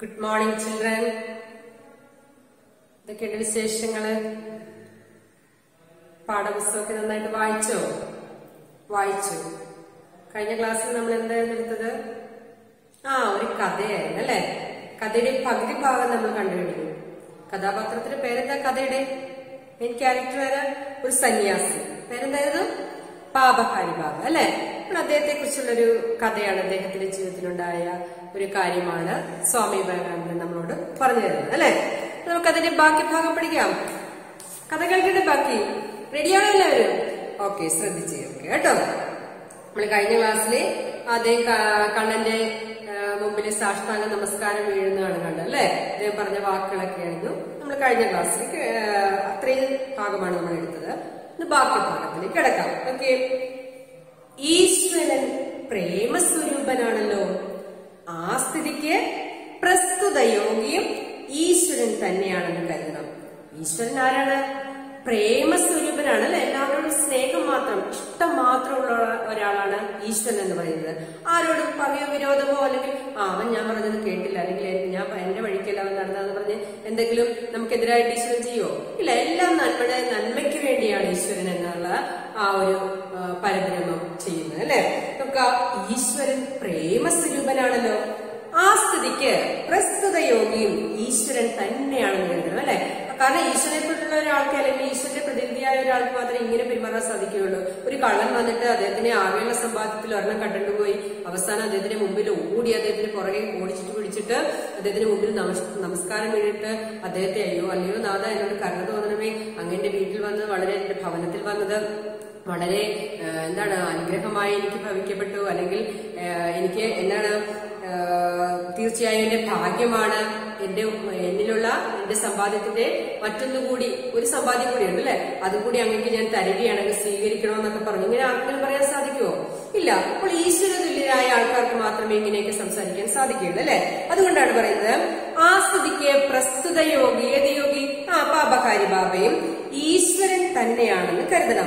good morning children ഇതൊക്കെയുണ്ട് വിശേഷങ്ങള് പാഠപുസ്തകമൊക്കെ നന്നായിട്ട് വായിച്ചോ വായിച്ചു കഴിഞ്ഞ ക്ലാസ്സിൽ നമ്മൾ എന്തായിരുന്നു എടുത്തത് ആ ഒരു കഥയായിരുന്നു അല്ലെ കഥയുടെ പകുതി ഭാഗം നമ്മൾ കണ്ടുപിടിക്കും കഥാപാത്രത്തിന്റെ പേരെന്താ കഥയുടെ മെയിൻ ക്യാരക്ടർ ആരാ ഒരു സന്യാസി പേരെന്തായിരുന്നു പാപഹാരി ബാബ അല്ലെ അപ്പോൾ അദ്ദേഹത്തെ കുറിച്ചുള്ളൊരു കഥയാണ് അദ്ദേഹത്തിന്റെ ജീവിതത്തിലുണ്ടായ ഒരു കാര്യമാണ് സ്വാമി വിവേകാനന്ദൻ നമ്മളോട് പറഞ്ഞു തരുന്നത് അല്ലെ നമുക്കതിന്റെ ബാക്കി ഭാഗം പഠിക്കാം കഥ കേൾക്കേണ്ട ബാക്കി റെഡിയാണോ എല്ലാവരും ഓക്കെ ശ്രദ്ധിച്ച് കേൾക്കുക കേട്ടോ നമ്മൾ കഴിഞ്ഞ ക്ലാസ്സിൽ അദ്ദേഹം ക- കണ്ണന്റെ ആ, മുമ്പിൽ സാഷ്ടാംഗ നമസ്കാരം വീഴുന്നതാണ് കണ്ടത് അല്ലെ അദ്ദേഹം പറഞ്ഞ വാക്കുകളൊക്കെ ആയിരുന്നു നമ്മൾ കഴിഞ്ഞ ക്ലാസ്സിൽ കേ- ആ, അത്രയും ഭാഗമാണ് നമ്മൾ എടുത്തത് ഇന്ന് ബാക്കി ഭാഗത്തിലേക്ക് കിടക്കാം ഓക്കെ ഈശ്വരൻ പ്രേമസ്വരൂപനാണല്ലോ ആ സ്ഥിതിക്ക് പ്രസ്തുത യോഗിയും ഈശ്വരൻ തന്നെയാണെന്ന് കരുതണം ഈശ്വരൻ ആരാണ് പ്രേമസ്വരൂപനാണ് അല്ലെ എല്ലാവരോടും സ്നേഹം മാത്രം ഇഷ്ടം മാത്രമുള്ള ഒരാളാണ് ഈശ്വരൻ എന്ന് പറയുന്നത് ആരോടും പകയോ വിരോധമോ അല്ലെങ്കിൽ ആ അവൻ ഞാൻ പറഞ്ഞത് കേട്ടില്ല അല്ലെങ്കിൽ ഞാൻ എന്റെ വഴിക്കല്ല അവൻ നടന്നതെന്ന് പറഞ്ഞ് എന്തെങ്കിലും നമുക്കെതിരായിട്ട് ഈശ്വരൻ ചെയ്യുമോ ഇല്ല എല്ലാം നന്മയുടെ നന്മയ്ക്ക് വേണ്ടിയാണ് ഈശ്വരൻ എന്നുള്ള ആ ഒരു ആ, പരബ്രഹ്മം ചെയ്യുന്നത് അല്ലെ നമുക്ക് ആ ഈശ്വരൻ പ്രേമസ്വരൂപനാണല്ലോ ആ സ്ഥിതിക്ക് പ്രസ്തുത യോഗിയും ഈശ്വരൻ തന്നെയാണെന്ന് കരുതണം അല്ലെ കാരണം ഈശ്വരനെ തൊട്ടുള്ള ഒരാൾക്ക് അല്ലെങ്കിൽ ഈശ്വരന്റെ പ്രതിനിധിയായ ഒരാൾക്ക് മാത്രമേ ഇങ്ങനെ പെരുമാറാൻ സാധിക്കുകയുള്ളൂ ഒരു കള്ളൻ വന്നിട്ട് അദ്ദേഹത്തിനെ ആകെയുള്ള സമ്പാദ്യത്തിൽ ഒരെണ്ണം കണ്ടിട്ട് പോയി അവസാനം അദ്ദേഹത്തിന്റെ മുമ്പിൽ ഓടി അദ്ദേഹത്തിന് പുറകെ ഓടിച്ചിട്ട് പിടിച്ചിട്ട് അദ്ദേഹത്തിന് മുമ്പിൽ നമസ് നമസ്കാരം വീണിട്ട് അദ്ദേഹത്തെ അയ്യോ അല്ലയോ നാഥ എന്നോട് കരുണ തോന്നണമേ അങ്ങന്റെ വീട്ടിൽ വന്നത് വളരെ എന്റെ ഭവനത്തിൽ വന്നത് വളരെ ആ, എന്താണ് അനുഗ്രഹമായി എനിക്ക് ഭവിക്കപ്പെട്ടു അല്ലെങ്കിൽ ആ, എനിക്ക് എന്താണ് ആ, തീർച്ചയായും എന്റെ ഭാഗ്യമാണ് എന്റെ എന്നിലുള്ള എന്റെ സമ്പാദ്യത്തിന്റെ മറ്റൊന്നുകൂടി ഒരു സമ്പാദ്യം കൂടി ഉണ്ട് അല്ലെ അതും കൂടി അങ്ങേക്ക് ഞാൻ തരികയാണെങ്കിൽ സ്വീകരിക്കണമെന്നൊക്കെ പറഞ്ഞു ഇങ്ങനെ ആർക്കെങ്കിലും പറയാൻ സാധിക്കുമോ ഇല്ല അപ്പോൾ ഈശ്വര തുല്യരായ ആൾക്കാർക്ക് മാത്രമേ ഇങ്ങനെയൊക്കെ സംസാരിക്കാൻ സാധിക്കുകയുള്ളൂ അല്ലെ അതുകൊണ്ടാണ് പറയുന്നത് ആ സ്ഥിതിക്ക് പ്രസ്തുത യോഗി ഏത് യോഗി ആ പാപകാരി ബാബയും ഈശ്വരൻ തന്നെയാണെന്ന് കരുതണം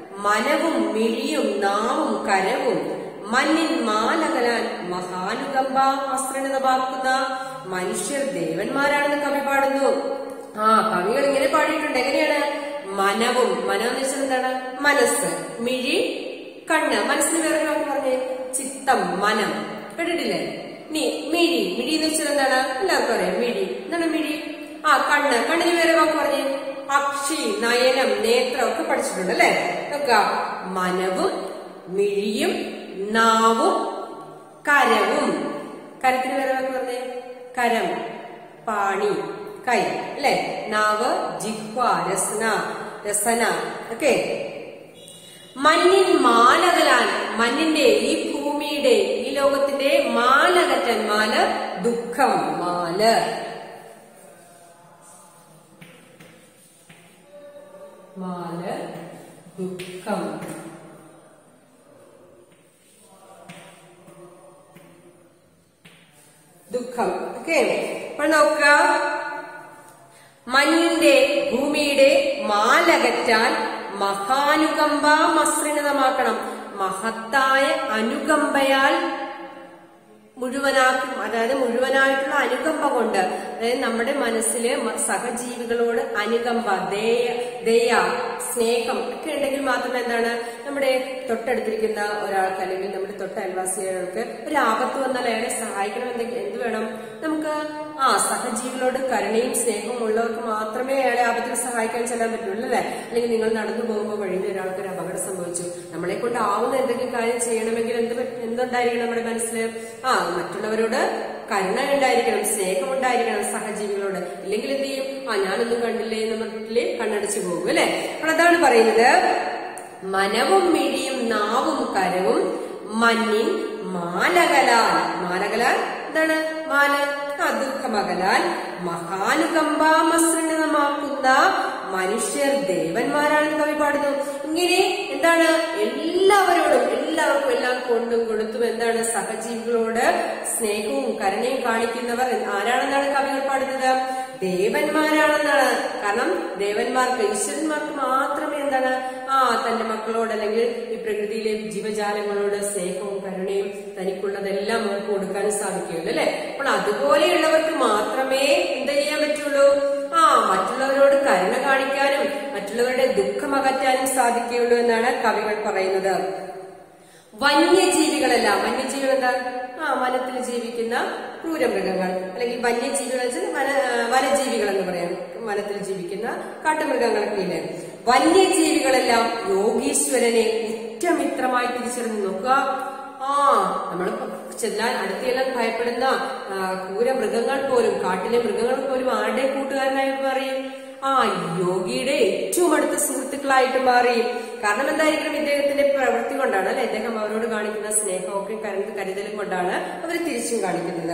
മനവും മിഴിയും നാവും കരവും മണ്ണിൻ മാലകലാൻ മഹാനുകമ്പ ആശ്രണിതമാക്കുന്ന മനുഷ്യർ ദേവന്മാരാണെന്ന് കവി പാടുന്നു ആ കവികൾ ഇങ്ങനെ പാടിയിട്ടുണ്ട് എങ്ങനെയാണ് മനവും മനം എന്ന് വെച്ചാൽ എന്താണ് മനസ്സ് മിഴി കണ്ണ് മനസ്സിന് വേറെ വാക്ക് പറഞ്ഞേ ചിത്തം മനം കേട്ടിട്ടില്ലേ നീ മിഴി മിഴി എന്ന് വെച്ചാൽ എന്താണ് എല്ലാവർക്കും അറിയാം മിഴി എന്താണ് മിഴി ആ കണ്ണ് കണ്ണിന് വേറെ വാക്ക് പറഞ്ഞേ അക്ഷി നയനം നേത്രം ഒക്കെ പഠിച്ചിട്ടുണ്ട് അല്ലെ നോക്ക മനവും മിഴിയും നാവും കരവും കരത്തിന് വേറെ വാക്ക് പറഞ്ഞേ കരം പാണി കൈ അല്ലെ നാവ് ജിഹ്വ രസന രസന ഒക്കെ മണ്ണിൻ മാലകലാൻ മണ്ണിന്റെ ഈ ഭൂമിയുടെ ഈ ലോകത്തിന്റെ മാലകറ്റൻ മാല ദുഃഖം മാല മാല ദുഃഖം ദുഃഖം ഓക്കെ അപ്പോൾ നോക്കുക മണ്ണിന്റെ ഭൂമിയുടെ മാലകറ്റാൻ മഹാനുകമ്പ മസൃണിതമാക്കണം മഹത്തായ അനുകമ്പയാൽ മുഴുവനാക്കും അതായത് മുഴുവനായിട്ടുള്ള അനുകമ്പ കൊണ്ട് അതായത് നമ്മുടെ മനസ്സില് മ- സഹജീവികളോട് അനുകമ്പ ദയ ദയ സ്നേഹം ഒക്കെ ഉണ്ടെങ്കിൽ മാത്രമേ എന്താണ് നമ്മുടെ തൊട്ടടുത്തിരിക്കുന്ന ഒരാൾക്ക് അല്ലെങ്കിൽ നമ്മുടെ തൊട്ട അയൽവാസികൾക്ക് ഒരു ആപത്ത് വന്നാൽ അയാളെ സഹായിക്കണം എന്തെങ്കിൽ എന്ത് വേണം നമുക്ക് ആ സഹജീവികളോട് കരുണയും സ്നേഹവും ഉള്ളവർക്ക് മാത്രമേ അയാളെ ആപത്തിൽ സഹായിക്കാൻ ചെല്ലാൻ പറ്റുള്ളൂ അല്ലേ അല്ലെങ്കിൽ നിങ്ങൾ നടന്നു പോകുമ്പോൾ വഴിയിൽ ഒരാൾക്ക് ഒരു അപകടം സംഭവിച്ചു നമ്മളെ കൊണ്ട് ആവുന്ന എന്തെങ്കിലും കാര്യം ചെയ്യണമെങ്കിൽ എന്ത് പറ്റ- എന്തുണ്ടായിരിക്കണം നമ്മുടെ മനസ്സിൽ ആ മറ്റുള്ളവരോട് കരുണ ഉണ്ടായിരിക്കണം സ്നേഹം ഉണ്ടായിരിക്കണം സഹജീവികളോട് ഇല്ലെങ്കിൽ എന്ത് ചെയ്യും ആ ഞാനൊന്നും കണ്ടില്ലേ എന്ന് പറഞ്ഞിട്ടില്ലേ കണ്ണടച്ചു പോകും അല്ലെ അപ്പോൾ അതാണ് പറയുന്നത് മനവും മിഴിയും നാവും കരവും മഞ്ഞിൻ മാലകലാൽ മാലകലാൽ എന്താണ് മാല ആ ദുഃഖമകലാൽ മഹാനുകമ്പാമസൃണിതമാക്കുന്ന മനുഷ്യർ ദേവന്മാരാണെന്ന് കവി പാടുന്നു ഇങ്ങനെ എന്താണ് എല്ലാവരോടും എല്ലാവർക്കും എല്ലാം കൊണ്ടും കൊടുത്തും എന്താണ് സഹജീവികളോട് സ്നേഹവും കരുണയും കാണിക്കുന്നവർ ആരാണെന്നാണ് കവികൾ പാടുന്നത് ദേവന്മാരാണെന്നാണ് കാരണം ദേവന്മാർക്ക് ഈശ്വരന്മാർക്ക് മാത്രമേ എന്താണ് ആ തന്റെ മക്കളോട് അല്ലെങ്കിൽ ഈ പ്രകൃതിയിലെ ജീവജാലങ്ങളോട് സ്നേഹവും കരുണയും തനിക്കുള്ളതെല്ലാം അവർക്ക് കൊടുക്കാനും സാധിക്കുകയുള്ളൂ അല്ലെ അപ്പോൾ അതുപോലെയുള്ളവർക്ക് മാത്രമേ എന്ത് ചെയ്യാൻ പറ്റുള്ളൂ ആ മറ്റുള്ളവരോട് കരുണ കാണിക്കാനും മറ്റുള്ളവരുടെ ദുഃഖം അകറ്റാനും സാധിക്കുകയുള്ളൂ എന്നാണ് കവികൾ പറയുന്നത് വന്യജീവികളെല്ലാം വന്യജീവികൾ എന്താ ആ വനത്തിൽ ജീവിക്കുന്ന ക്രൂരമൃഗങ്ങൾ അല്ലെങ്കിൽ വന്യജീവികൾ വെച്ചാൽ വന ആ, വനജീവികൾ എന്ന് പറയാം വനത്തിൽ ജീവിക്കുന്ന കാട്ടുമൃഗങ്ങളൊക്കെ ഇല്ലേ വന്യജീവികളെല്ലാം യോഗീശ്വരനെ ഉറ്റമിത്രമായി തിരിച്ചറിഞ്ഞു നോക്കുക ആ നമ്മൾ ചെല്ലാൻ അടുത്തെല്ലാം ഭയപ്പെടുന്ന ആ, ക്രൂരമൃഗങ്ങൾ പോലും കാട്ടിലെ മൃഗങ്ങൾ പോലും ആരുടെ കൂട്ടുകാരനായി പറയും ആ യോഗിയുടെ ഏറ്റവും അടുത്ത സുഹൃത്തുക്കളായിട്ട് മാറി കാരണം എന്തായിരിക്കണം ഇദ്ദേഹത്തിന്റെ പ്രവൃത്തി കൊണ്ടാണ് അല്ലെ ഇദ്ദേഹം അവരോട് കാണിക്കുന്ന സ്നേഹമൊക്കെ കരുത കരുതലും കൊണ്ടാണ് അവർ തിരിച്ചും കാണിക്കുന്നത്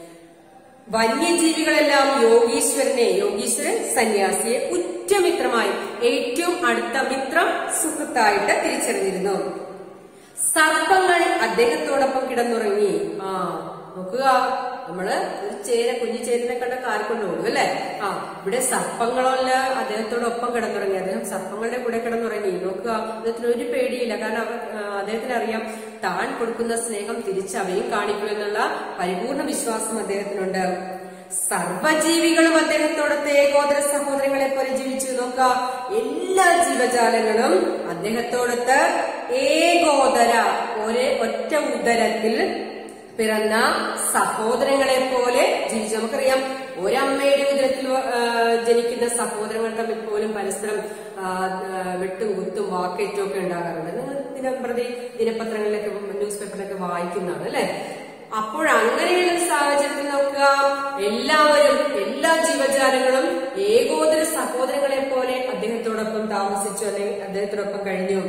വന്യജീവികളെല്ലാം യോഗീശ്വരനെ യോഗീശ്വരൻ സന്യാസിയെ ഉറ്റമിത്രമായി ഏറ്റവും അടുത്ത മിത്രം സുഹൃത്തായിട്ട് തിരിച്ചറിഞ്ഞിരുന്നു സർപ്പങ്ങൾ അദ്ദേഹത്തോടൊപ്പം കിടന്നുറങ്ങി ആ നോക്കുക നമ്മള് ഒരു ചേര കുഞ്ഞു ചേരിനെ കണ്ട കാർക്കൊണ്ട് ഓടും അല്ലെ ആ ഇവിടെ സർപ്പങ്ങളല്ല അദ്ദേഹത്തോടൊപ്പം കിടന്നുറങ്ങി അദ്ദേഹം സർപ്പങ്ങളുടെ കൂടെ കിടന്നുറങ്ങി നോക്കുക അദ്ദേഹത്തിന് ഒരു പേടിയില്ല കാരണം അവർ ആ, അദ്ദേഹത്തിന് അറിയാം താൻ കൊടുക്കുന്ന സ്നേഹം തിരിച്ച് അവയും കാണിക്കുമെന്നുള്ള പരിപൂർണ വിശ്വാസം അദ്ദേഹത്തിനുണ്ട് സർവജീവികളും അദ്ദേഹത്തോടൊത്ത് ഏകോദര സഹോദരങ്ങളെ പോലെ ജീവിച്ചു നോക്കുക എല്ലാ ജീവജാലങ്ങളും അദ്ദേഹത്തോടൊത്ത് ഏകോദര ഒരേ ഒറ്റ ഉദരത്തിൽ പിറന്ന സഹോദരങ്ങളെ പോലെ ജീവിച്ചു നമുക്കറിയാം ഒരമ്മയുടെ ഉദരത്തിൽ ആ, ജനിക്കുന്ന സഹോദരങ്ങൾ തമ്മിൽ പോലും പരസ്പരം ആ, ആ, വെട്ടും കുത്തും വാക്കേറ്റും ഒക്കെ ഉണ്ടാകാറുണ്ട് നിങ്ങൾ ദിനപ്രതി ദിനപത്രങ്ങളിലൊക്കെ ന്യൂസ് പേപ്പറിലൊക്കെ വായിക്കുന്നതാണ് അല്ലെ അപ്പോൾ അങ്ങനെയുള്ള ഒരു സാഹചര്യത്തിൽ നോക്കുക എല്ലാവരും എല്ലാ ജീവജാലങ്ങളും ഏകോദര സഹോദരങ്ങളെ പോലെ അദ്ദേഹത്തോടൊപ്പം താമസിച്ചു അല്ലെങ്കിൽ അദ്ദേഹത്തോടൊപ്പം കഴിഞ്ഞു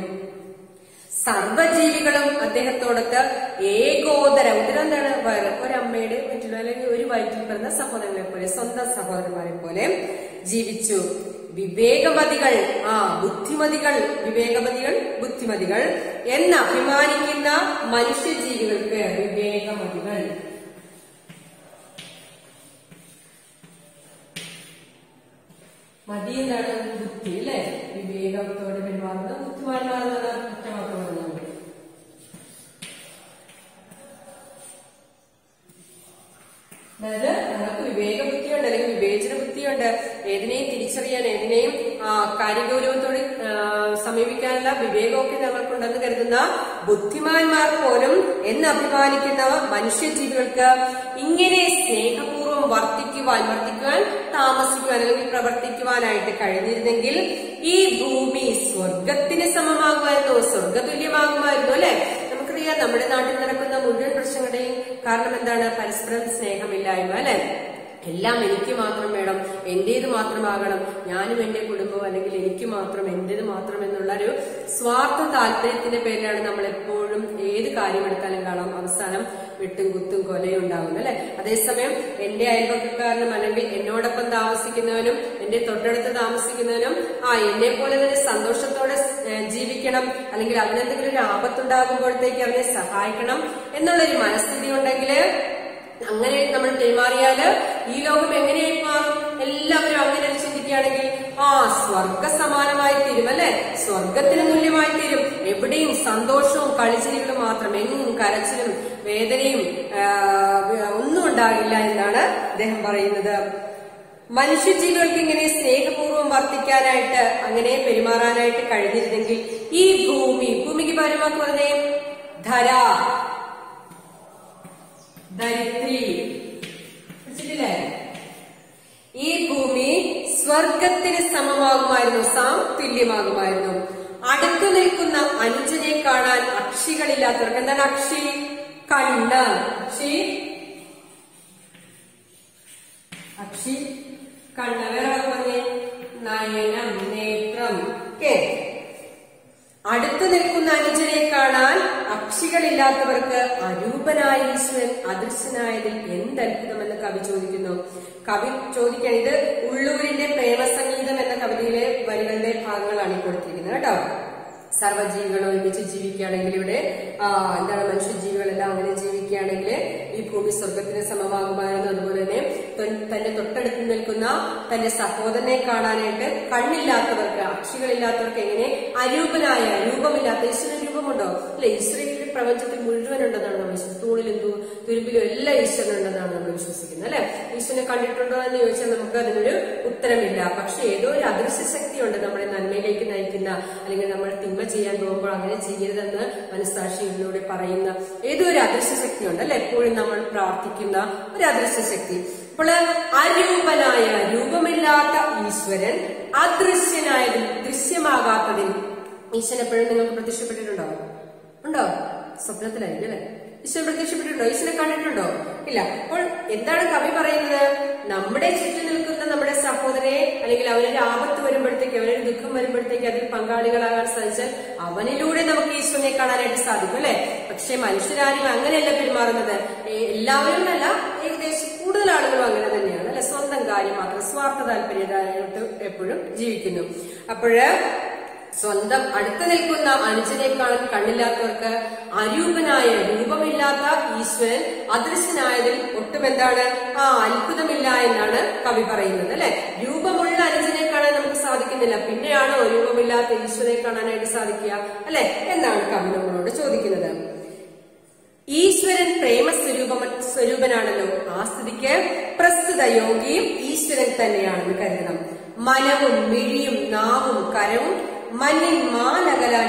സർവജീവികളും അദ്ദേഹത്തോടൊത്ത് ഏകോദര ഉദരം എന്താണ് വയറ് ഒരമ്മയുടെ വയറ്റിലോ അല്ലെങ്കിൽ ഒരു വയറ്റിൽ പിറന്ന സഹോദരങ്ങളെ പോലെ സ്വന്തം സഹോദരന്മാരെ പോലെ ജീവിച്ചു വിവേകമതികൾ ആ ബുദ്ധിമതികൾ വിവേകമതികൾ ബുദ്ധിമതികൾ എന്ന് അഭിമാനിക്കുന്ന മനുഷ്യജീവികൾക്ക് വിവേകമതികൾ മതി എന്താണ് ബുദ്ധി അല്ലെ വിവേകത്തോടെ പെരുമാറുന്ന ബുദ്ധിമാന്മാരെന്നാണ് കുറ്റമാക്കുന്നത് അതായത് നമുക്ക് വിവേക ബുദ്ധിയുണ്ട് അല്ലെങ്കിൽ വിവേചന ബുദ്ധിയുണ്ട് ഏതിനെയും തിരിച്ചറിയാൻ ഏതിനെയും ആ, കാര്യഗൗരവത്തോട് ആ, സമീപിക്കാനുള്ള വിവേകമൊക്കെ ഞങ്ങൾക്കുണ്ടെന്ന് കരുതുന്ന ബുദ്ധിമാന്മാർ പോലും എന്ന് അഭിമാനിക്കുന്ന മനുഷ്യജീവികൾക്ക് ഇങ്ങനെ സ്നേഹപൂർവ്വം വർത്തിക്കുവാൻ വർത്തിക്കുവാൻ താമസിക്കുവാൻ അല്ലെങ്കിൽ പ്രവർത്തിക്കുവാനായിട്ട് കഴിഞ്ഞിരുന്നെങ്കിൽ ഈ ഭൂമി സ്വർഗത്തിന് സമമാകുമായിരുന്നു സ്വർഗതുല്യമാകുമായിരുന്നു അല്ലെ നമുക്കറിയാം നമ്മുടെ നാട്ടിൽ നടക്കുന്ന മുഴുവൻ പ്രശ്നങ്ങളുടെയും കാരണം എന്താണ് പരസ്പരം സ്നേഹമില്ലായ്മ അല്ലെ എല്ലാം എനിക്ക് മാത്രം വേണം എന്റേത് മാത്രമാകണം ഞാനും എന്റെ കുടുംബവും അല്ലെങ്കിൽ എനിക്ക് മാത്രം എന്റേത് മാത്രം എന്നുള്ള ഒരു സ്വാർത്ഥ താല്പര്യത്തിന്റെ പേരിലാണ് നമ്മൾ എപ്പോഴും ഏത് കാര്യമെടുത്താലും കാണാം അവസാനം വെട്ടും കുത്തും കൊലയും ഉണ്ടാകുന്നത് അല്ലെ അതേസമയം എന്റെ അയൽപക്കക്കാരനും അല്ലെങ്കിൽ എന്നോടൊപ്പം താമസിക്കുന്നവനും എന്റെ തൊട്ടടുത്ത് താമസിക്കുന്നവനും ആ എന്നെ പോലെ തന്നെ സന്തോഷത്തോടെ ഏ, ജീവിക്കണം അല്ലെങ്കിൽ അതിനെന്തെങ്കിലും ഒരു ആപത്തുണ്ടാകുമ്പോഴത്തേക്ക് അവനെ സഹായിക്കണം എന്നുള്ളൊരു മനസ്ഥിതി ഉണ്ടെങ്കിൽ അങ്ങനെ നമ്മൾ പെരുമാറിയാല് ഈ ലോകം എങ്ങനെയായി മാറും എല്ലാവരും അങ്ങനെ ചിന്തിക്കുകയാണെങ്കിൽ ആ സ്വർഗ സമാനമായി തീരും അല്ലെ സ്വർഗത്തിന് തുല്യമായി തീരും എവിടെയും സന്തോഷവും കളിച്ചിരികളും മാത്രം എങ്ങും കരച്ചിലും വേദനയും ആ, ഒന്നും ഉണ്ടാകില്ല എന്നാണ് അദ്ദേഹം പറയുന്നത് മനുഷ്യജീവികൾക്ക് ഇങ്ങനെ സ്നേഹപൂർവ്വം വർത്തിക്കാനായിട്ട് അങ്ങനെ പെരുമാറാനായിട്ട് കഴിഞ്ഞിരുന്നെങ്കിൽ ഈ ഭൂമി ഭൂമിക്ക് പരമാക്കി പറഞ്ഞേ ധര ധരിത്രി പഠിച്ചിട്ടില്ലേ ഈ ഭൂമി സ്വർഗത്തിന് സമമാകുമായിരുന്നു സാം തുല്യമാകുമായിരുന്നു അടുത്തു നിൽക്കുന്ന അനുജനെ കാണാൻ അക്ഷികളില്ലാത്തവർക്ക് എന്താണ് അക്ഷി കണ്ണ് അക്ഷി അക്ഷി കണ്ണ് വേറെ പറഞ്ഞേ നയനം നേത്രം ഓക്കെ അടുത്തു നിൽക്കുന്ന അനുജനെ കാണാൻ അക്ഷികളില്ലാത്തവർക്ക് അരൂപനായ ഈശ്വരൻ അദൃശ്യനായതിൽ എന്തത്ഭുതമെന്ന് കവി ചോദിക്കുന്നു കവി ചോദിക്കാൻ ഇത് ഉള്ളൂരിന്റെ പ്രേമസംഗീതം എന്ന കവിതയിലെ വരികളുടെ ഭാഗങ്ങളാണ് ഈ കൊടുത്തിരിക്കുന്നത് കേട്ടോ സർവ്വജീവികളും ഒരുമിച്ച് ജീവിക്കുകയാണെങ്കിൽ ഇവിടെ ആ, എന്താണ് മനുഷ്യജീവികളെല്ലാം അങ്ങനെ ജീവിക്കുകയാണെങ്കിൽ ഈ ഭൂമി സ്വർഗത്തിന് സമമാകുമായിരുന്നു അതുപോലെ തന്നെ തൊൻ- തന്റെ തൊട്ടടുത്ത് നിൽക്കുന്ന തന്റെ സഹോദരനെ കാണാനായിട്ട് കണ്ണില്ലാത്തവർക്ക് അക്ഷികളില്ലാത്തവർക്ക് എങ്ങനെ അരൂപനായ രൂപമില്ലാത്ത ഈശ്വര രൂപമുണ്ടോ അല്ലെ ഈശ്വരന്റെ പ്രപഞ്ചത്തിൽ മുഴുവൻ ഉണ്ടെന്നാണ് നമ്മൾ വിശ്വസിക്കുന്നത് തൂണിലും തു- തുരുമ്പിലും എല്ലാം ഈശ്വരൻ ഉണ്ടെന്നാണ് നമ്മൾ വിശ്വസിക്കുന്നത് അല്ലെ ഈശ്വരനെ കണ്ടിട്ടുണ്ടോ എന്ന് ചോദിച്ചാൽ നമുക്ക് അതിനൊരു ഉത്തരമില്ല പക്ഷെ ഏതോ ഒരു അദൃശ്യ ശക്തിയുണ്ട് നമ്മളെ നന്മയിലേക്ക് നയിക്കുന്ന അല്ലെങ്കിൽ നമ്മൾ തിന്മ ചെയ്യാൻ പോകുമ്പോൾ അങ്ങനെ ചെയ്യരുതെന്ന് മനസ്സാക്ഷികളിലൂടെ പറയുന്ന ഏതോ ഒരു അദൃശ്യ ശക്തിയുണ്ട് അല്ലെ എപ്പോഴും നമ്മൾ പ്രാർത്ഥിക്കുന്ന ഒരു അദൃശ്യ ശക്തി അപ്പോൾ അരൂപനായ രൂപമില്ലാത്ത ഈശ്വരൻ അദൃശ്യനായതിൽ ദൃശ്യമാകാത്തതിൽ ഈശ്വരൻ എപ്പോഴും നിങ്ങൾക്ക് പ്രത്യക്ഷപ്പെട്ടിട്ടുണ്ടോ ഉണ്ടോ സ്വപ്നത്തിലായിരിക്കും അല്ലെ ഈശ്വരൻ പ്രത്യക്ഷപ്പെട്ടിട്ടുണ്ടോ ഈശ്വരനെ കണ്ടിട്ടുണ്ടോ ഇല്ല അപ്പോൾ എന്താണ് കവി പറയുന്നത് നമ്മുടെ ചുറ്റും നിൽക്കുന്ന നമ്മുടെ സഹോദരനെ അല്ലെങ്കിൽ അവനൊരു ആപത്ത് വരുമ്പോഴത്തേക്ക് അവനൊരു ദുഃഖം വരുമ്പോഴത്തേക്ക് അതിൽ പങ്കാളികളാകാൻ സാധിച്ചാൽ അവനിലൂടെ നമുക്ക് ഈശ്വരനെ കാണാനായിട്ട് സാധിക്കും അല്ലെ പക്ഷെ മനുഷ്യരാരും അങ്ങനെയല്ല പെരുമാറുന്നത് ഏ- എല്ലാവരും അല്ല ഏകദേശം കൂടുതൽ ആളുകളും അങ്ങനെ തന്നെയാണ് അല്ലെ സ്വന്തം കാര്യം മാത്രം സ്വാർത്ഥ താല്പര്യമായിട്ട് എപ്പോഴും ജീവിക്കുന്നു അപ്പോഴ് സ്വന്തം അടുത്ത് നിൽക്കുന്ന അനുജനേക്കാൾ കണ്ണില്ലാത്തവർക്ക് അരൂപനായ രൂപമില്ലാത്ത ഈശ്വരൻ അദൃശ്യനായതിൽ ഒട്ടും എന്താണ് ആ അത്ഭുതമില്ല എന്നാണ് കവി പറയുന്നത് അല്ലെ രൂപമുള്ള അനുജനെ കാണാൻ നമുക്ക് സാധിക്കുന്നില്ല പിന്നെയാണോ രൂപമില്ലാത്ത ഈശ്വരനെ കാണാനായിട്ട് സാധിക്കുക അല്ലെ എന്നാണ് കവി നമ്മളോട് ചോദിക്കുന്നത് ഈശ്വരൻ പ്രേമസ്വരൂപ സ്വരൂപനാണല്ലോ ആ സ്ഥിതിക്ക് പ്രസ്തുത യോഗിയും ഈശ്വരൻ തന്നെയാണെന്ന് കരുതണം മനവും മിഴിയും നാവും കരവും മണ്ണിൽ മാനകലാൻ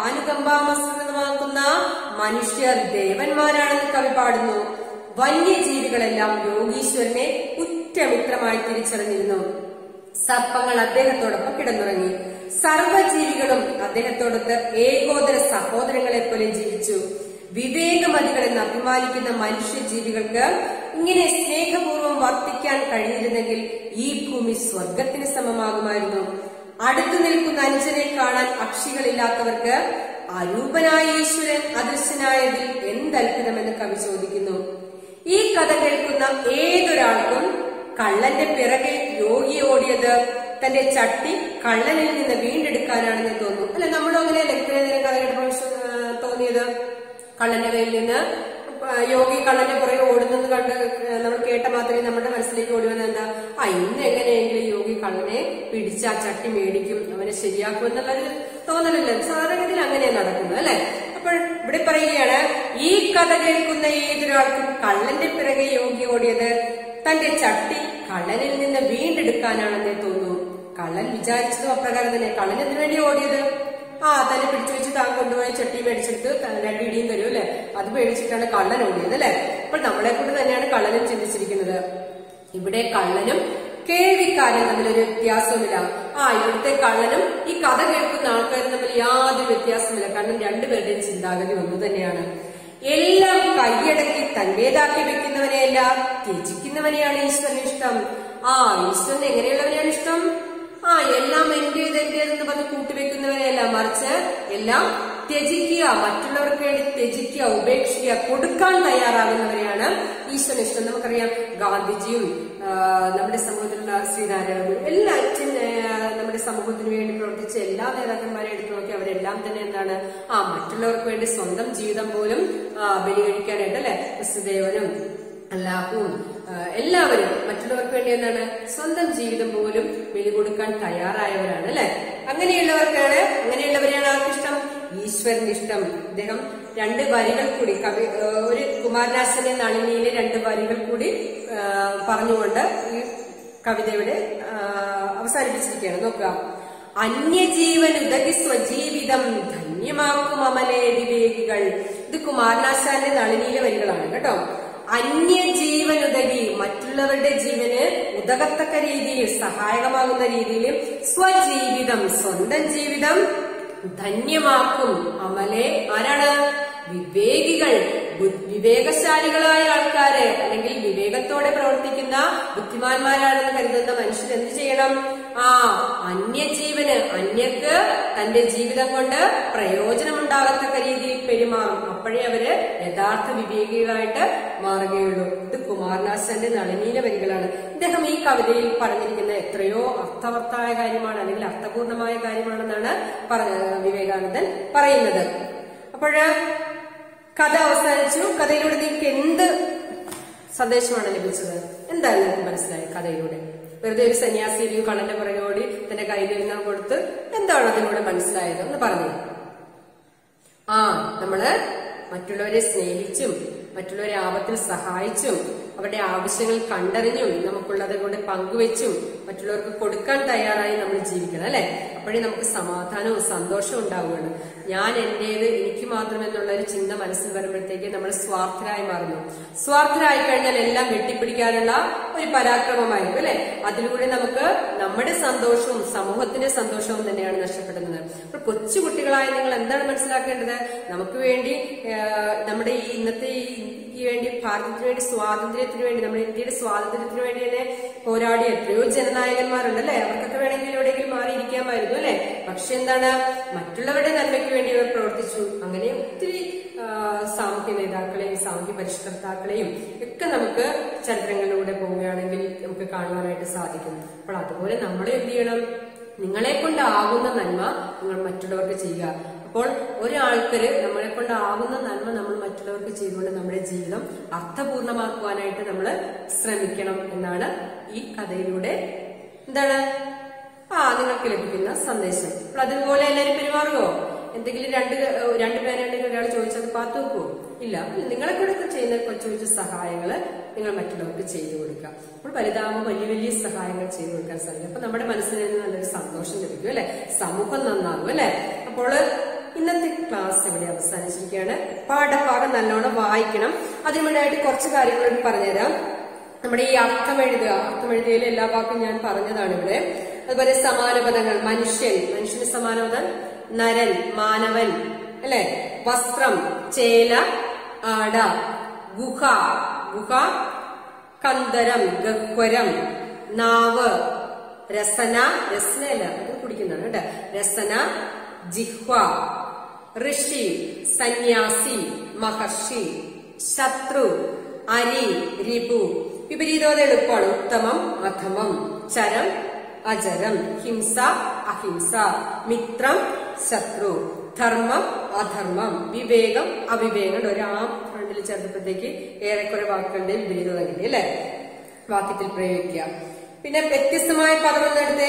മഹാനുകമ്പാമസ്കൃതമാക്കുന്ന മനുഷ്യർ ദേവന്മാരാണെന്ന് കവി പാടുന്നു വന്യജീവികളെല്ലാം യോഗീശ്വരനെ ഉറ്റമിത്രമായി തിരിച്ചറിഞ്ഞിരുന്നു സർപ്പങ്ങൾ അദ്ദേഹത്തോടൊപ്പം കിടന്നുറങ്ങി സർവ്വജീവികളും അദ്ദേഹത്തോടൊത്ത് ഏകോദര സഹോദരങ്ങളെ പോലെ ജീവിച്ചു വിവേകമതികളെന്ന് അഭിമാനിക്കുന്ന മനുഷ്യജീവികൾക്ക് ഇങ്ങനെ സ്നേഹപൂർവ്വം വർത്തിക്കാൻ കഴിഞ്ഞിരുന്നെങ്കിൽ ഈ ഭൂമി സ്വർഗത്തിന് സമമാകുമായിരുന്നു അടുത്തു നിൽക്കുന്ന അനുജനെ കാണാൻ അക്ഷികളില്ലാത്തവർക്ക് അരൂപനായ ഈശ്വരൻ അദൃശ്യനായതിൽ എന്തത്ഭുതമെന്ന് കവി ചോദിക്കുന്നു ഈ കഥ കേൾക്കുന്ന ഏതൊരാൾക്കും കള്ളന്റെ പിറകെ യോഗി ഓടിയത് തന്റെ ചട്ടി കള്ളനിൽ നിന്ന് വീണ്ടെടുക്കാനാണെന്ന് തോന്നുന്നു അല്ലെ നമ്മളും അങ്ങനെ ഇത്രയും കഥ കേട്ടപ്പോൾ വിശ്വ- ആ, തോന്നിയത് കള്ളന്റെ കയ്യിൽ നിന്ന് ആ, യോഗി കള്ളന്റെ പുറകെ ഓടുന്നത് കണ്ട് നമ്മൾ കേട്ട മാത്രമേ നമ്മുടെ മനസ്സിലേക്ക് ഓടി വന്നത് എന്താ ആ ഇന്ന് എങ്ങനെയെങ്കിലും യോഗി കള്ളനെ പിടിച്ച് ആ ചട്ടി മേടിക്കും അവനെ ശരിയാക്കും എന്നുള്ളൊരു തോന്നലില്ല സാധാരണഗതിയിൽ അങ്ങനെയാണ് നടക്കുന്നത് അല്ലെ അപ്പോൾ ഇവിടെ പറയുകയാണ് ഈ കഥ കേൾക്കുന്ന ഏതൊരാൾക്കും കള്ളന്റെ പിറകെ യോഗി ഓടിയത് തന്റെ ചട്ടി കള്ളനിൽ നിന്ന് വീണ്ടെടുക്കാനാണെന്നേ തോന്നുന്നു കള്ളൻ വിചാരിച്ചതും അപ്രകാരം തന്നെ കള്ളൻ എന്തിനു വേണ്ടി ഓടിയത് ആ തന്നെ പിടിച്ചു വെച്ച് താൻ കൊണ്ടുപോയ ചട്ടി മേടിച്ചെടുത്ത് ത- രണ്ടിടിയും തരും അല്ലെ അത് മേടിച്ചിട്ടാണ് കള്ളൻ ഓടിയത് അല്ലെ അപ്പോൾ നമ്മളെ കൊണ്ട് തന്നെയാണ് കള്ളനും ചിന്തിച്ചിരിക്കുന്നത് ഇവിടെ കള്ളനും കേൾവിക്കാരൻ തമ്മിലൊരു വ്യത്യാസവുമില്ല ആ ഇവിടുത്തെ കള്ളനും ഈ കഥ കേൾക്കുന്ന ആൾക്കാരും തമ്മിൽ യാതൊരു വ്യത്യാസമില്ല കാരണം രണ്ടുപേരുടെയും ചിന്താഗതി ഒന്ന് തന്നെയാണ് എല്ലാം കൈയടക്കി തന്റേതാക്കി വെക്കുന്നവനെയല്ല ത്യജിക്കുന്നവനെയാണ് ഈശ്വരന് ഇഷ്ടം ആ ഈശ്വരൻ എങ്ങനെയുള്ളവനെയാണ് ഇഷ്ടം ആ എല്ലാം എന്റേത് എന്റേതെന്ന് പറഞ്ഞ് കൂട്ടിവെക്കുന്നവരെയല്ല മറിച്ച് എല്ലാം ത്യജിക്കുക മറ്റുള്ളവർക്ക് വേണ്ടി ത്യജിക്കുക ഉപേക്ഷിക്കുക കൊടുക്കാൻ തയ്യാറാകുന്നവരെയാണ് ഈശ്വരൻ ഇഷ്ടം നമുക്കറിയാം ഗാന്ധിജിയും ആ, നമ്മുടെ സമൂഹത്തിലുള്ള ശ്രീനാരായണ ഗുരു എല്ലാ അച്ഛൻ ആ, നമ്മുടെ സമൂഹത്തിന് വേണ്ടി പ്രവർത്തിച്ച എല്ലാ നേതാക്കന്മാരെ എടുത്തു നോക്കി അവരെല്ലാം തന്നെ എന്താണ് ആ മറ്റുള്ളവർക്ക് വേണ്ടി സ്വന്തം ജീവിതം പോലും ആ, ബലികഴിക്കാനായിട്ട് അല്ലെ ക്രിസ്തുദേവനും അല്ലാഹുവും ആ, എല്ലാവരും മറ്റുള്ളവർക്ക് വേണ്ടി എന്താണ് സ്വന്തം ജീവിതം പോലും ബലി കൊടുക്കാൻ തയ്യാറായവരാണ് അല്ലെ അങ്ങനെയുള്ളവർക്കാണ് അങ്ങനെയുള്ളവരെയാണ് ആർക്കിഷ്ടം ഈശ്വരന് ഇഷ്ടം അദ്ദേഹം രണ്ട് വരികൾ കൂടി കവി ആ, ഒരു കുമാരനാശന്റെ നളിനിയിലെ രണ്ട് വരികൾ കൂടി ആ, പറഞ്ഞുകൊണ്ട് ഈ കവിതയുടെ ആ, അവസാനിപ്പിച്ചിരിക്കുകയാണ് നോക്കുക അന്യജീവൻ ഉദകി സ്വജീവിതം ധന്യമാക്കും അമലേ വിവേകികൾ ഇത് കുമാരനാശാന്റെ നളിനിയിലെ വരികളാണ് കേട്ടോ അന്യജീവൻ ഉദകി മറ്റുള്ളവരുടെ ജീവന് ഉതകത്തക്ക രീതിയിൽ സഹായകമാകുന്ന രീതിയിൽ സ്വജീവിതം സ്വന്തം ജീവിതം ധന്യമാക്കും അമലെ ആരാണ് വിവേകികൾ ബു- വിവേകശാലികളായ ആൾക്കാര് അല്ലെങ്കിൽ വിവേകത്തോടെ പ്രവർത്തിക്കുന്ന ബുദ്ധിമാന്മാരാണെന്ന് കരുതുന്ന മനുഷ്യർ എന്ത് ചെയ്യണം ആ അന്യജീവന് അന്യർക്ക് തന്റെ ജീവിതം കൊണ്ട് പ്രയോജനമുണ്ടാകത്തക്ക രീതിയിൽ പെരുമാറും അപ്പോഴേ അവര് യഥാർത്ഥ വിവേകികളായിട്ട് മാറുകയുള്ളൂ ഇത് കുമാർ കുമാരനാശാന്റെ നളിനീല വരികളാണ് ഇദ്ദേഹം ഈ കവിതയിൽ പറഞ്ഞിരിക്കുന്ന എത്രയോ അർത്ഥവത്തായ കാര്യമാണ് അല്ലെങ്കിൽ അർത്ഥപൂർണമായ കാര്യമാണെന്നാണ് പറഞ്ഞ വിവേകാനന്ദൻ പറയുന്നത് അപ്പോഴ് കഥ അവസാനിച്ചു കഥയിലൂടെ നിങ്ങൾക്ക് എന്ത് സന്ദേശമാണ് ലഭിച്ചത് എന്താണ് നിങ്ങൾക്ക് മനസ്സിലായത് കഥയിലൂടെ വെറുതെ ഒരു സന്യാസി ഒരു കള്ളന്റെ പുറകെ ഓടി തന്റെ കയ്യിലിരുന്ന കൊടുത്ത് എന്താണ് അതിലൂടെ മനസ്സിലായത് എന്ന് പറഞ്ഞു ആ നമ്മള് മറ്റുള്ളവരെ സ്നേഹിച്ചും മറ്റുള്ളവരെ ആപത്തിൽ സഹായിച്ചും അവരുടെ ആവശ്യങ്ങൾ കണ്ടറിഞ്ഞും നമുക്കുള്ളത് കൊണ്ട് പങ്കുവെച്ചും മറ്റുള്ളവർക്ക് കൊടുക്കാൻ തയ്യാറായി നമ്മൾ ജീവിക്കണം അല്ലെ അപ്പോഴേ നമുക്ക് സമാധാനവും സന്തോഷവും ഉണ്ടാവുകയാണ് ഞാൻ എന്റേത് എനിക്ക് മാത്രം എന്നുള്ള ഒരു ചിന്ത മനസ്സിൽ വരുമ്പോഴത്തേക്ക് നമ്മൾ സ്വാർത്ഥരായി മാറുന്നു സ്വാർത്ഥരായി കഴിഞ്ഞാൽ എല്ലാം വെട്ടിപ്പിടിക്കാനുള്ള ഒരു പരാക്രമമായിരിക്കും അല്ലെ അതിലൂടെ നമുക്ക് നമ്മുടെ സന്തോഷവും സമൂഹത്തിന്റെ സന്തോഷവും തന്നെയാണ് നഷ്ടപ്പെടുന്നത് അപ്പോൾ കൊച്ചു കുട്ടികളായ നിങ്ങൾ എന്താണ് മനസ്സിലാക്കേണ്ടത് നമുക്ക് വേണ്ടി ആ, നമ്മുടെ ഈ ഇന്നത്തെ ഈ ഇന്ത്യക്ക് വേണ്ടി ഭാരതത്തിന് വേണ്ടി സ്വാതന്ത്ര്യത്തിന് വേണ്ടി നമ്മുടെ ഇന്ത്യയുടെ സ്വാതന്ത്ര്യത്തിന് വേണ്ടി തന്നെ പോരാടിയ എത്രയോ ജനനായകന്മാരുണ്ട് അല്ലെ അവർക്കൊക്കെ വേണമെങ്കിൽ എവിടെയെങ്കിലും മാറിയിരിക്കാമായിരുന്നു അല്ലെ പക്ഷെ എന്താണ് മറ്റുള്ളവരുടെ നന്മയ്ക്ക് വേണ്ടി അവർ പ്രവർത്തിച്ചു അങ്ങനെ ഒത്തിരി ആ, സാമൂഹ്യ നേതാക്കളെയും സാമൂഹ്യ പരിഷ്കർത്താക്കളെയും ഒക്കെ നമുക്ക് ചരിത്രങ്ങളിലൂടെ പോവുകയാണെങ്കിൽ നമുക്ക് കാണുവാനായിട്ട് സാധിക്കും അപ്പോൾ അതുപോലെ നമ്മൾ എന്ത് ചെയ്യണം നിങ്ങളെ കൊണ്ടാകുന്ന നന്മ നിങ്ങൾ മറ്റുള്ളവർക്ക് ചെയ്യുക അപ്പോൾ ഒരാൾക്കൊരു നമ്മളെ കൊണ്ടാവുന്ന നന്മ നമ്മൾ മറ്റുള്ളവർക്ക് ചെയ്തുകൊണ്ട് നമ്മുടെ ജീവിതം അർത്ഥപൂർണമാക്കുവാനായിട്ട് നമ്മൾ ശ്രമിക്കണം എന്നാണ് ഈ കഥയിലൂടെ എന്താണ് ആ നിങ്ങൾക്ക് ലഭിക്കുന്ന സന്ദേശം അപ്പോൾ അതുപോലെ എല്ലാവരും പെരുമാറുമോ എന്തെങ്കിലും രണ്ട് ഏഹ്, രണ്ട് പേരുണ്ടെങ്കിൽ ഒരാൾ ചോദിച്ചത് പാത്തു വെക്കുമോ ഇല്ല നിങ്ങളെ കൂടെ ചെയ്യുന്ന കൊച്ചു കൊച്ചു സഹായങ്ങള് നിങ്ങൾ മറ്റുള്ളവർക്ക് ചെയ്തു കൊടുക്കുക അപ്പോൾ വലുതാകുമ്പോൾ വലിയ വലിയ സഹായങ്ങൾ ചെയ്തു കൊടുക്കാൻ സാധിക്കും അപ്പൊ നമ്മുടെ മനസ്സിൽ നിന്ന് നല്ലൊരു സന്തോഷം ലഭിക്കും അല്ലെ സമൂഹം നന്നാകും അല്ലെ അപ്പോൾ ഇന്നത്തെ ക്ലാസ് ഇവിടെ അവസാനിച്ചിരിക്കുകയാണ് പാഠഭാഗം നല്ലോണം വായിക്കണം അതിനു മുന്നായിട്ട് കുറച്ച് കാര്യങ്ങൾ കൂടി പറഞ്ഞുതരാം നമ്മുടെ ഈ അർത്ഥം എഴുതുക അർത്ഥം എഴുതിയതിൽ എല്ലാ വാക്കും ഞാൻ പറഞ്ഞതാണ് ഇവിടെ അതുപോലെ സമാന പദങ്ങൾ മനുഷ്യൻ മനുഷ്യന് സമാന പദം നരൻ മാനവൻ അല്ലെ വസ്ത്രം ചേല ആട ഗുഹ ഗുഹ കന്ദരം ഗഹ്വരം നാവ് രസന രസനയല്ല അത് കുടിക്കുന്നതാണ് കേട്ടോ രസന ജിഹ്വ ഋഷി സന്യാസി മഹർഷി ശത്രു അരി രിപു വിപരീതോത എളുപ്പമാണ് ഉത്തമം അധമം ചരം അചരം ഹിംസ അഹിംസ മിത്രം ശത്രു ധർമ്മം അധർമ്മം വിവേകം അവിവേകം ഒരു ആ ഫ്രണ്ടിൽ ചേർത്തപ്പോഴത്തേക്ക് ഏറെക്കുറെ വാക്കുകളുടെ വിപരീതത കിട്ടി അല്ലെ വാക്യത്തിൽ പ്രയോഗിക്കുക പിന്നെ വ്യത്യസ്തമായ പദം എന്നെടുത്ത്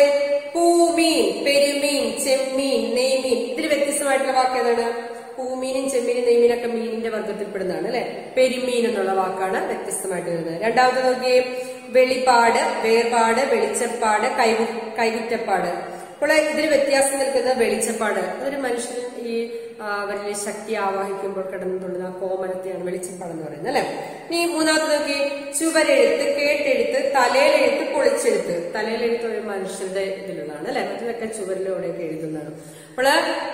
പൂമീൻ പെരുമീൻ ചെമ്മീൻ നെയ്മീൻ ഇതിൽ വ്യത്യസ്തമായിട്ടുള്ള വാക്ക് ഏതാണ് പൂമീനും ചെമ്മീനും നെയ്മീനൊക്കെ മീനിന്റെ വർഗത്തിൽപ്പെടുന്നതാണ് അല്ലെ പെരുമീൻ എന്നുള്ള വാക്കാണ് വ്യത്യസ്തമായിട്ട് വരുന്നത് രണ്ടാമത് നോക്കിയേ വെളിപാട് വേർപാട് വെളിച്ചപ്പാട് കൈവു കൈകുറ്റപ്പാട് അപ്പോൾ ഇതിൽ വ്യത്യാസം നിൽക്കുന്ന വെളിച്ചപ്പാട് ഒരു മനുഷ്യൻ ഈ ആ, വലിയ ശക്തി ആവാഹിക്കുമ്പോൾ കിടന്നു തുള്ളുന്ന ആ കോമലത്തെയാണ് വെളിച്ചപ്പാട് എന്ന് പറയുന്നത് അല്ലെ ഇനി മൂന്നാമത് നോക്കി ചുവരെഴുത്ത് കേട്ടെഴുത്ത് തലയിലെഴുത്ത് പൊളിച്ചെഴുത്ത് തലയിലെഴുത്ത് ഒരു മനുഷ്യന്റെ ഇതിലുള്ളതാണ് അല്ലെ മറ്റൊക്കെ ചുവരിലൂടെയൊക്കെ എഴുതുന്നതാണ് അപ്പോൾ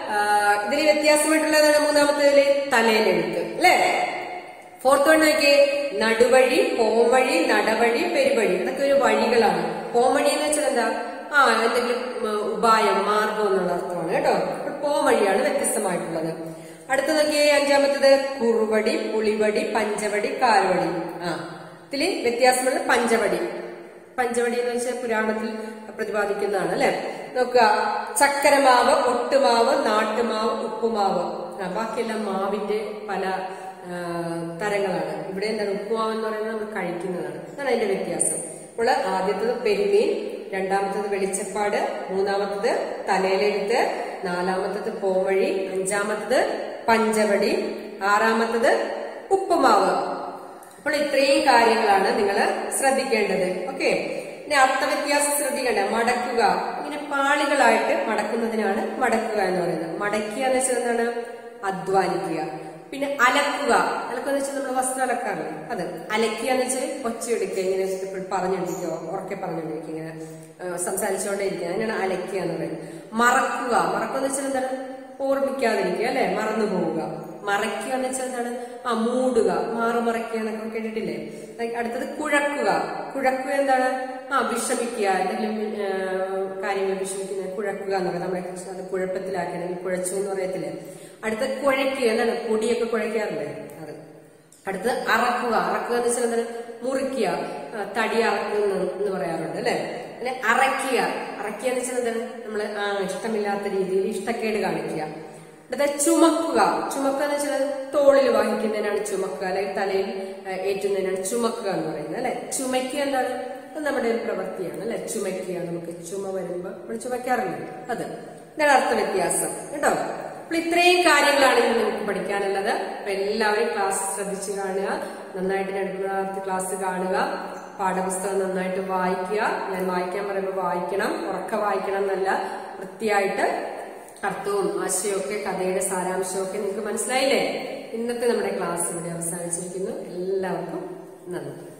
ഇതിൽ വ്യത്യാസമായിട്ടുള്ളതാണ് മൂന്നാമത്തേതില് തലയിലെഴുത്ത് അല്ലെ ഫോർത്ത് വൺ നോക്കിയേ നടുവഴി പോംവഴി നടവഴി പെരുവഴി ഇതൊക്കെ ഒരു വഴികളാണ് പോംവഴി എന്ന് വെച്ചാൽ എന്താ ആ എന്തെങ്കിലും ഉം, ഉപായം മാർഗം എന്നുള്ള അർത്ഥമാണ് കേട്ടോ അപ്പോൾ പോംവഴിയാണ് വ്യത്യസ്തമായിട്ടുള്ളത് അടുത്ത നോക്കിയേ അഞ്ചാമത്തത് കുറുവടി പുളിവടി പഞ്ചവടി കാൽവടി ആ ഇതില് വ്യത്യാസമുള്ള പഞ്ചവടി പഞ്ചവടി എന്ന് വെച്ചാൽ പുരാണത്തിൽ പ്രതിപാദിക്കുന്നതാണ് അല്ലെ നോക്കുക ചക്കരമാവ് ഒട്ടുമാവ് നാട്ടുമാവ് ഉപ്പുമാവ് ആ, ബാക്കിയെല്ലാം മാവിന്റെ പല ആ, തരങ്ങളാണ് ഇവിടെ എന്താണ് ഉപ്പുമാവ് എന്ന് പറയുന്നത് നമ്മൾ കഴിക്കുന്നതാണ് അതാണ് അതിന്റെ വ്യത്യാസം അപ്പോൾ ആദ്യത്തത് പെരുമീൻ രണ്ടാമത്തത് വെളിച്ചപ്പാട് മൂന്നാമത്തത് തലയിലെഴുത്ത് നാലാമത്തത് പോവഴി അഞ്ചാമത്തത് പഞ്ചവടി ആറാമത്തത് ഉപ്പുമാവ് അപ്പോൾ ഇത്രയും കാര്യങ്ങളാണ് നിങ്ങൾ ശ്രദ്ധിക്കേണ്ടത് ഓക്കെ ഇനി അർത്ഥവ്യത്യാസം ശ്രദ്ധിക്കേണ്ട മടക്കുക ഇങ്ങനെ പാളികളായിട്ട് മടക്കുന്നതിനാണ് മടക്കുക എന്ന് പറയുന്നത് മടക്കുക എന്ന് വെച്ചാൽ എന്താണ് അധ്വാനിക്കുക പിന്നെ അലക്കുക അലക്കുക എന്ന് വെച്ചാൽ നമ്മൾ വസ്ത്രം അലക്കാറില്ലേ അത് അലക്കുക എന്ന് വെച്ചാൽ ഒച്ചയെടുക്കുക ഇങ്ങനെ ഇപ്പോൾ പറഞ്ഞുകൊണ്ടിരിക്കുക ഉറക്കെ പറഞ്ഞുകൊണ്ടിരിക്കുക ഇങ്ങനെ ആ, സംസാരിച്ചുകൊണ്ടേയിരിക്കുക അതിനാണ് അലക്കുക എന്ന് പറയുന്നത് മറക്കുക മറക്കുക എന്ന് വെച്ചാൽ എന്താണ് ഓർമ്മിക്കാതിരിക്കുക അല്ലെ മറന്നു പോവുക മറയ്ക്കുക എന്ന് വെച്ചാൽ എന്താണ് ആ മൂടുക മാറു മറയ്ക്കുക എന്നൊക്കെ കേട്ടിട്ടില്ലേ like അടുത്തത് കുഴക്കുക കുഴക്കുക എന്താണ് ആ വിഷമിക്കുക എന്തെങ്കിലും ആ, കാര്യങ്ങൾ വിഷമിക്കുന്ന കുഴക്കുക എന്ന് പറയുന്നത് നമ്മളെ കുറിച്ച് അത് കുഴപ്പത്തിലാക്കി അല്ലെങ്കിൽ കുഴച്ചു എന്ന് പറയത്തില്ലേ അടുത്ത കുഴയ്ക്കുക എന്താണ് പൊടിയൊക്കെ കുഴയ്ക്കാറില്ലേ അത് അടുത്ത് അറക്കുക അറക്കുക എന്ന് വെച്ചാൽ എന്താണ് മുറിക്കുക ആ, തടി അറക്കുക എന്ന് പറയാറുണ്ട് അല്ലെ പിന്നെ അറയ്ക്കുക അറയ്ക്കുക എന്ന് വെച്ചാൽ എന്താണ് നമ്മള് ആ ഇഷ്ടമില്ലാത്ത രീതിയിൽ ഇഷ്ടക്കേട് കാണിക്കുക അടുത്ത ചുമക്കുക ചുമക്കുക എന്ന് വെച്ചാൽ തോളിൽ വഹിക്കുന്നതിനാണ് ചുമക്കുക അല്ലെങ്കിൽ തലയിൽ ആ, ഏറ്റുന്നതിനാണ് ചുമക്കുക എന്ന് പറയുന്നത് അല്ലെ ചുമയ്ക്കുക എന്താണ് അത് നമ്മുടെ ഒരു പ്രവൃത്തിയാണ് അല്ലെ ചുമയ്ക്കുക നമുക്ക് ചുമ വരുമ്പോ നമ്മൾ ചുമയ്ക്കാറില്ല അത് ഇതാണ് അർത്ഥ വ്യത്യാസം കേട്ടോ അപ്പോൾ ഇത്രയും കാര്യങ്ങളാണ് ഇന്ന് നിങ്ങൾക്ക് പഠിക്കാനുള്ളത് അപ്പൊ എല്ലാവരും ക്ലാസ് ശ്രദ്ധിച്ച് കാണുക നന്നായിട്ട് രണ്ടാമത്തെ ക്ലാസ് കാണുക പാഠപുസ്തകം നന്നായിട്ട് വായിക്കുക ഞാൻ വായിക്കാൻ പറയുമ്പോൾ വായിക്കണം ഉറക്ക വായിക്കണം എന്നല്ല വൃത്തിയായിട്ട് അർത്ഥവും ആശയവും ഒക്കെ കഥയുടെ സാരാംശവും ഒക്കെ നിങ്ങൾക്ക് മനസ്സിലായില്ലേ ഇന്നത്തെ നമ്മുടെ ക്ലാസ് ഇവിടെ അവസാനിച്ചിരിക്കുന്നു എല്ലാവർക്കും നന്ദി